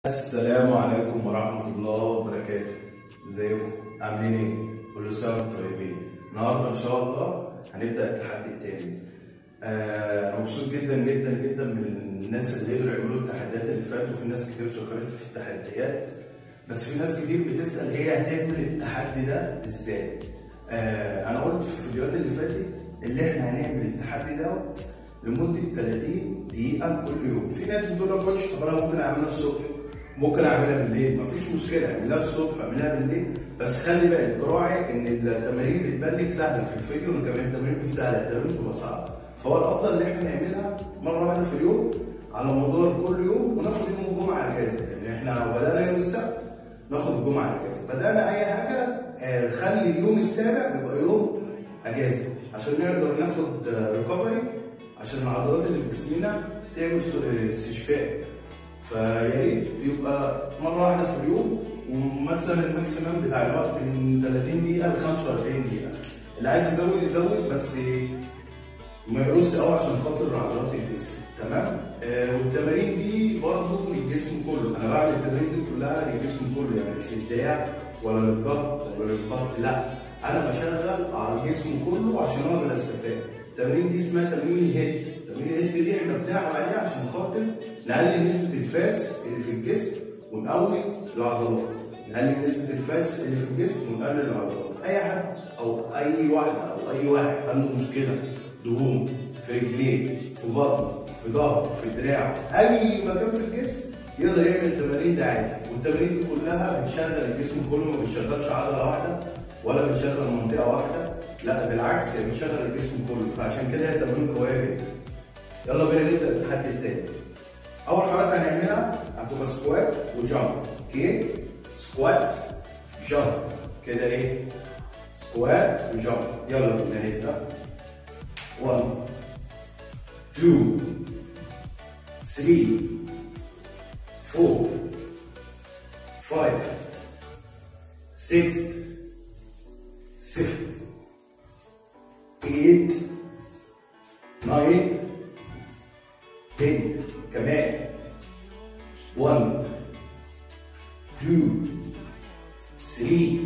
السلام عليكم ورحمة الله وبركاته ازيكم عاملين ايه؟ كل سنة وانتم طيبين النهاردة ان شاء الله هنبدأ التحدي التاني آه، انا مبسوط جدا جدا جدا من الناس اللي قدروا يعملوا التحديات اللي فاتوا وفي ناس كتير شكرت في التحديات بس في ناس كتير بتسأل هي هتعمل التحدي ده ازاي؟ آه، انا قلت في الفيديوهات اللي فاتت اللي احنا هنعمل التحدي ده لمدة 30 دقيقة كل يوم في ناس بتقول لك كوتش طب انا ممكن اعملها الصبح ممكن اعملها بالليل مفيش مشكله اعملها الصبح اعملها بالليل بس خلي بالك راعي ان التمارين بتبان لك سهله في الفيديو وكمان التمارين مش سهله التمارين بتبقى صعبه فهو الافضل ان احنا نعملها مره واحده في اليوم على مدار كل يوم وناخد يوم الجمعه اجازه يعني احنا بدانا يوم السبت ناخد الجمعه اجازه بدانا اي حاجه آه، خلي اليوم السابع يبقى يوم اجازه عشان نقدر ناخد ريكفري عشان العضلات اللي في جسمنا تعمل استشفاء فيا ريت يبقى مره واحده في اليوم ومثلا الماكسيمم بتاع الوقت من 30 دقيقه ل 45 دقيقه اللي عايز يزود يزود بس ما يقص قوي عشان خاطر عضلات الجسم تمام آه والتمارين دي برضه للجسم كله انا بعمل التمارين دي كلها للجسم كله يعني مش للدراع ولا للظهر ولا للبطن لا انا بشغل على الجسم كله عشان اقدر استفاد التمارين دي اسمها تمارين الهيد تمارين الهيد دي احنا بنلعب عليها عشان خاطر نقلل نسبه الفاتس اللي في الجسم ونقوي العضلات نقلل نسبه الفاتس اللي في الجسم ونقلل العضلات اي حد او اي واحده او اي واحد عنده مشكله دهون في رجليه في بطنه في ظهره في دراعه في اي مكان في الجسم يقدر يعمل التمارين دي عادي والتمارين دي كلها بتشغل الجسم كله ما بتشغلش عضله واحده ولا بتشغل منطقه واحده لا بالعكس هي بتشغل الجسم كله فعشان كده هي تمارين قويه جدا يلا بينا نبدا التحدي التاني اول حركه هنعملها هتبقى سكوات وجامب اوكي سكوات جامب كده ايه سكوات وجامب يلا بينا نبدا 1 2 3 4 5 6 7 8 9 10 كمان 1 2 3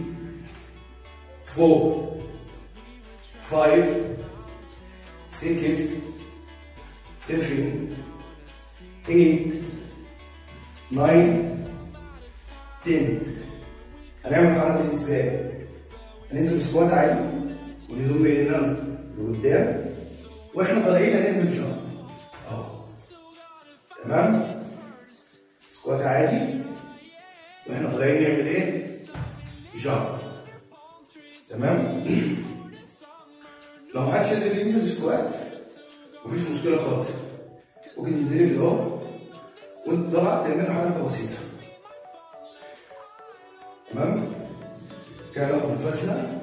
4 5 6 7 8 9 10 هنعمل الحركه دي ازاي؟ هننزل سكوات عالي ونزوم بايدينا لقدام واحنا طالعين هنعمل جامب اهو تمام سكوات عادي واحنا طالعين نعمل ايه جامب تمام لو محدش قادر ينزل سكوات مفيش مشكله خالص ممكن تنزلي كده اهو وانت طالع تعمل حركه بسيطه تمام كده ناخد نفسنا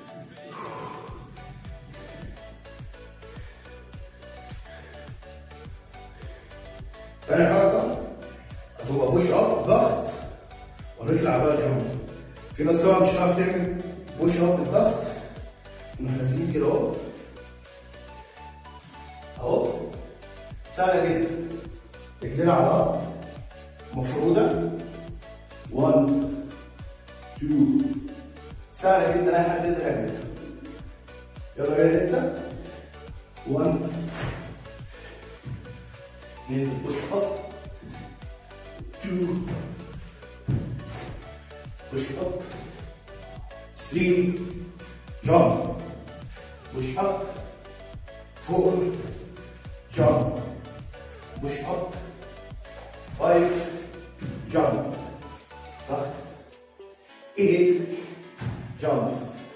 تاني حركة هتبقى بوش اب ضغط ونطلع بقى جنب في ناس طبعا مش هتعرف تعمل بوش اب بالضغط نروح نازلين كده اهو اهو سهلة جدا رجلينا على الارض مفرودة 1 2 سهلة جدا اي حد يقدر يعملها يلا بينا نبدأ 1 ننزل بوش اب 2 بوش اب 3 جامب بوش اب 4 جامب بوش اب 5 جامب ضغط 8 جامب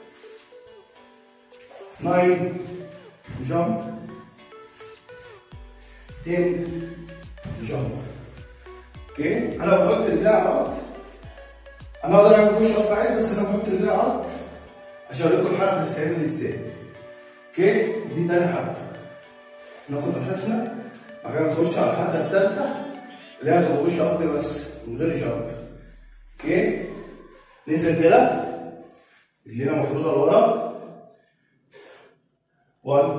9 جامب 10 جامب اوكي انا بحط رجلي على الارض انا اقدر اعمل بوش اب عادي بس انا بحط رجلي على الارض عشان اوريكم الحركه هتتعمل ازاي اوكي دي تاني حركه ناخد نفسنا بعد كده نخش على الحركه الثالثه اللي هي هتبقى بوش اب بس من غير جامب اوكي ننزل كده رجلينا مفروضه لورا 1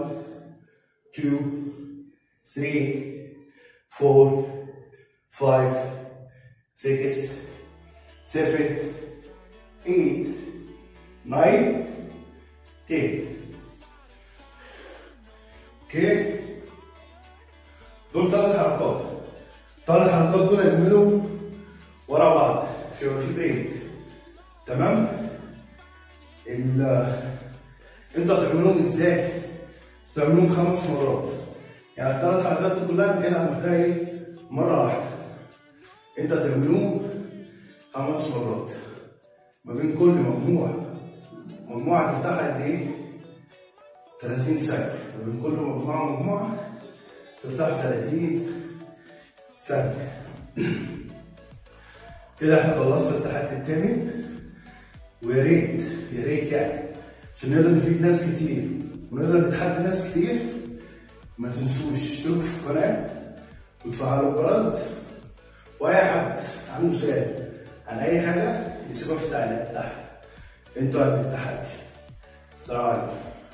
2 3 4 5 six, seven, eight, nine, ten. اوكي دول ثلاث حركات ثلاث حركات دول هنعملهم ورا بعض مش هيبقى في بريك تمام ال انتوا هتعملوهم ازاي؟ تعملوهم خمس مرات يعني الثلاث حركات دي كلها انت كده عملتها ايه؟ مره واحده انت هتعملوهم خمس مرات ما بين كل مجموعه مجموعه تفتحها قد ايه؟ 30 ثانيه ما بين كل مجموعه ومجموعه تفتح 30 ثانيه كده احنا خلصنا التحدي التاني ويا ريت يا ريت يعني عشان نقدر نفيد ناس كتير ونقدر نتحدى ناس كتير ما تنسوش تشتركوا في القناه وتفعلوا الجرس واي حد عنده سؤال عن اي حاجه يسيبها في التعليقات تحت انتوا قد التحدي السلام عليكم